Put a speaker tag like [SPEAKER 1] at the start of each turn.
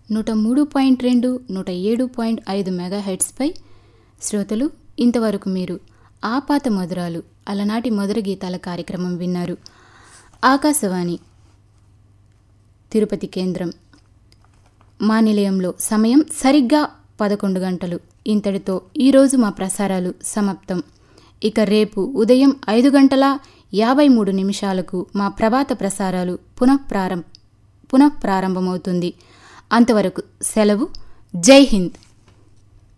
[SPEAKER 1] నూట మూడు పాయింట్ రెండు నూట ఏడు పాయింట్ ఐదు మెగాహెడ్స్పై శ్రోతలు ఇంతవరకు మీరు ఆపాత మధురాలు అలనాటి మధుర గీతాల కార్యక్రమం విన్నారు ఆకాశవాణి తిరుపతి కేంద్రం మా నిలయంలో సమయం సరిగ్గా పదకొండు గంటలు ఇంతటితో ఈరోజు మా ప్రసారాలు సమాప్తం ఇక రేపు ఉదయం ఐదు గంటల యాభై మూడు నిమిషాలకు మా ప్రభాత ప్రసారాలు పునఃప్రారం పునఃప్రారంభమవుతుంది అంతవరకు సెలవు జై హింద్